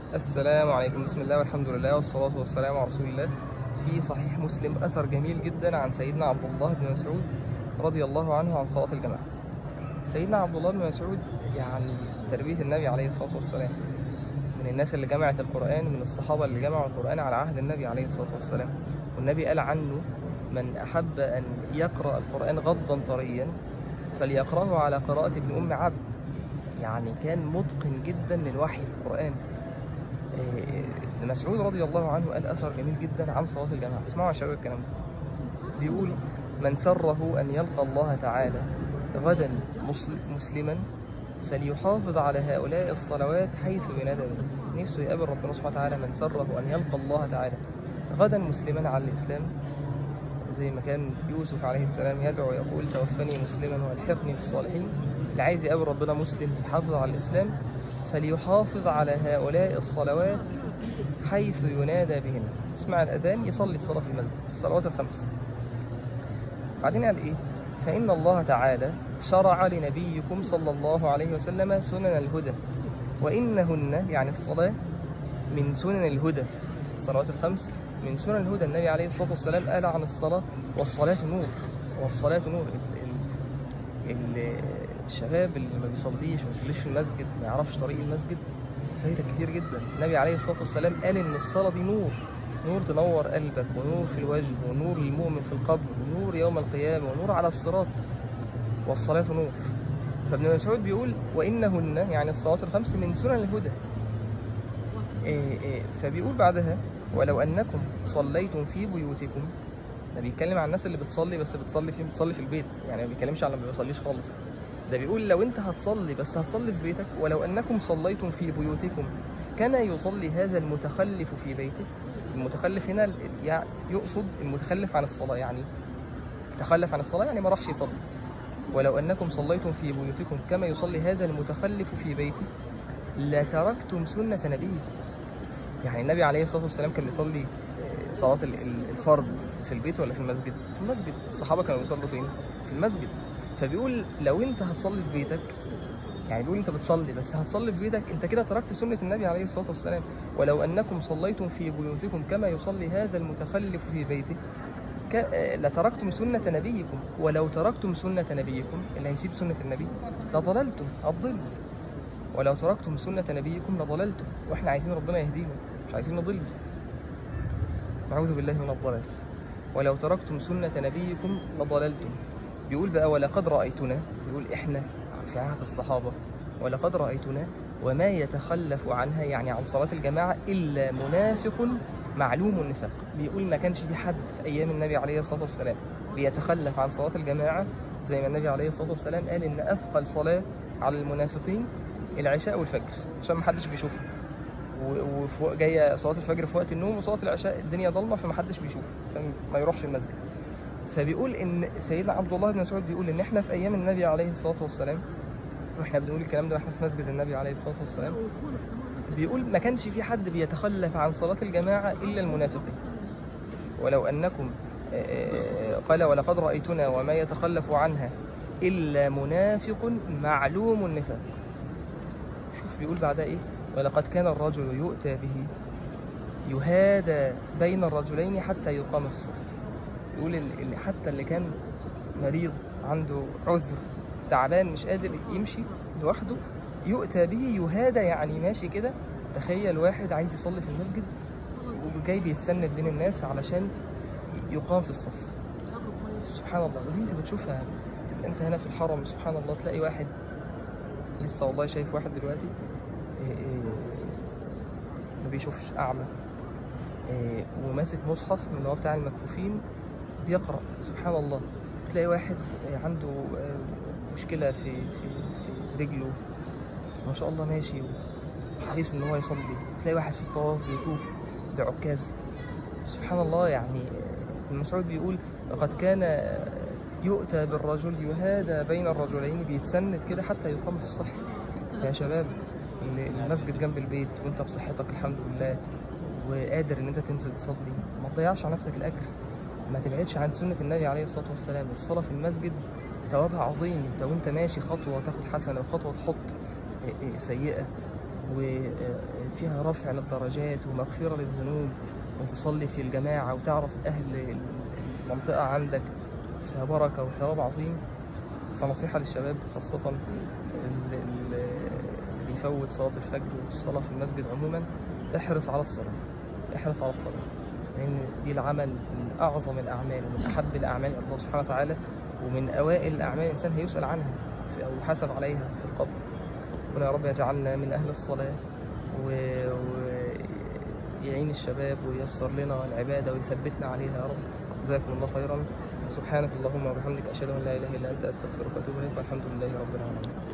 السلام عليكم بسم الله والحمد لله والصلاة والسلام على رسول الله في صحيح مسلم أثر جميل جدا عن سيدنا عبد الله بن مسعود رضي الله عنه عن صلاة الجماعة سيدنا عبد الله بن مسعود يعني تربية النبي عليه الصلاة والسلام من الناس اللي جمعت القرآن من الصحابة اللي جمعوا القرآن على عهد النبي عليه الصلاة والسلام والنبي قال عنه من أحب أن يقرأ القرآن غضا طريا فليقرأه على قراءة ابن أم عبد يعني كان متقن جدا للوحي القرآن إيه، ابن مسعود رضي الله عنه قال أثر جميل جدا عن صلاة الجماعة اسمعوا يا شباب الكلام ده بيقول من سره أن يلقى الله تعالى غدا مسل- مسلما فليحافظ على هؤلاء الصلوات حيث ينادى به نفسه يقابل ربنا سبحانه وتعالى من سره أن يلقى الله تعالى غدا مسلما على الإسلام زي ما كان يوسف عليه السلام يدعو يقول توفني مسلما والحقني بالصالحين اللي عايز يقابل ربنا مسلم يحافظ على الإسلام فليحافظ على هؤلاء الصلوات حيث ينادى بهن اسمع الأذان يصلي الصلاة في المسجد الصلوات الخمس بعدين قال إيه فإن الله تعالى شرع لنبيكم صلى الله عليه وسلم سنن الهدى وإنهن يعني الصلاة من سنن الهدى الصلوات الخمس من سنن الهدى النبي عليه الصلاة والسلام قال عن الصلاة والصلاة نور والصلاة نور ال- ال- الشباب اللي ما بيصليش ما بيصليش في المسجد ما يعرفش طريق المسجد فايدة كتير جدا النبي عليه الصلاة والسلام قال إن الصلاة دي نور نور تنور قلبك ونور في الوجه ونور للمؤمن في القبر ونور يوم القيامة ونور على الصراط والصلاة نور فابن مسعود بيقول وإنهن يعني الصلوات الخمس من سنن الهدى إيه إيه فبيقول بعدها ولو أنكم صليتم في بيوتكم ده بيتكلم عن الناس اللي بتصلي بس بتصلي في بتصلي في البيت يعني ما بيتكلمش على اللي ما بيصليش خالص ده بيقول لو انت هتصلي بس هتصلي في بيتك ولو انكم صليتم في بيوتكم كان يصلي هذا المتخلف في بيته المتخلف هنا ال- يعني يقصد المتخلف عن الصلاة يعني تخلف عن الصلاة يعني ما راحش يصلي ولو أنكم صليتم في بيوتكم كما يصلي هذا المتخلف في بيته لتركتم سنة نبيه يعني النبي عليه الصلاة والسلام كان بيصلي آه، صلاة ال- ال- الفرض في البيت ولا في المسجد؟ في المسجد الصحابة كانوا بيصلوا فين؟ في المسجد فبيقول لو انت هتصلي في بيتك يعني بيقول انت بتصلي بس هتصلي في بيتك انت كده تركت سنة النبي عليه الصلاة والسلام ولو انكم صليتم في بيوتكم كما يصلي هذا المتخلف في بيته ك... آه، لتركتم سنة نبيكم ولو تركتم سنة نبيكم اللي هيسيب سنة النبي لضللتم الضل ولو تركتم سنة نبيكم لضللتم واحنا عايزين ربنا يهدينا مش عايزين نضل نعوذ بالله من الضلال ولو تركتم سنة نبيكم لضللتم بيقول بقى ولقد رأيتنا بيقول إحنا في عهد الصحابة ولقد رأيتنا وما يتخلف عنها يعني عن صلاة الجماعة إلا منافق معلوم النفاق بيقول ما كانش في حد في أيام النبي عليه الصلاة والسلام بيتخلف عن صلاة الجماعة زي ما النبي عليه الصلاة والسلام قال إن أثقل صلاة على المنافقين العشاء والفجر عشان ما حدش بيشوفها و- وفوق جايه صلاه الفجر في وقت النوم وصلاه العشاء الدنيا ضلمه فمحدش بيشوف عشان ما يروحش المسجد فبيقول ان سيدنا عبد الله بن مسعود بيقول ان احنا في ايام النبي عليه الصلاه والسلام واحنا بنقول الكلام ده واحنا في مسجد النبي عليه الصلاه والسلام بيقول ما كانش في حد بيتخلف عن صلاه الجماعه الا المنافقين ولو انكم آه، قال ولقد رايتنا وما يتخلف عنها الا منافق معلوم النفاق شوف بيقول بعدها ايه ولقد كان الرجل يؤتى به يهادى بين الرجلين حتى يقام في الصف يقول ال- ال- حتى اللي كان مريض عنده عذر تعبان مش قادر يمشي لوحده يؤتى به يهادى يعني ماشي كده تخيل واحد عايز يصلي في المسجد وجاي بيتسند بين الناس علشان يقام في الصف سبحان الله ودي انت بتشوفها تبقى انت هنا في الحرم سبحان الله تلاقي واحد لسه والله شايف واحد دلوقتي إيه إيه ما بيشوفش أعمى إيه وماسك مصحف من اللي هو بتاع المكفوفين بيقرأ سبحان الله تلاقي واحد إيه عنده آه، مشكلة في في في رجله ما شاء الله ماشي وحريص إن هو يصلي تلاقي واحد في الطواف بيطوف بعكاز سبحان الله يعني ابن مسعود بيقول لقد كان يؤتى بالرجل يهادى بين الرجلين بيتسند كده حتى يقام في الصف يا شباب اللي المسجد جنب البيت وانت بصحتك الحمد لله وقادر ان انت تنزل تصلي ما تضيعش على نفسك الاجر ما تبعدش عن سنة النبي عليه الصلاة والسلام الصلاة في المسجد ثوابها عظيم انت وانت ماشي خطوة تاخد حسنة وخطوة تحط سيئة فيها رفع للدرجات ومغفرة للذنوب وتصلي في الجماعة وتعرف أهل المنطقة عندك فيها بركة وثواب عظيم فنصيحة للشباب خاصة ال- ال- اللي بيفوت صلاة الفجر والصلاة في المسجد عموما احرص على الصلاة احرص على الصلاة لأن دي العمل من أعظم الأعمال ومن أحب الأعمال إلى الله سبحانه وتعالى ومن أوائل الأعمال الإنسان هيسأل عنها في- أو يحاسب عليها في القبر ربنا يا رب يجعلنا من أهل الصلاة ويعين الشباب وييسر لنا العبادة ويثبتنا عليها يا رب جزاكم الله خيرا سبحانك اللهم وبحمدك أشهد أن لا إله إلا أنت أستغفرك وأتوب إليك والحمد لله رب العالمين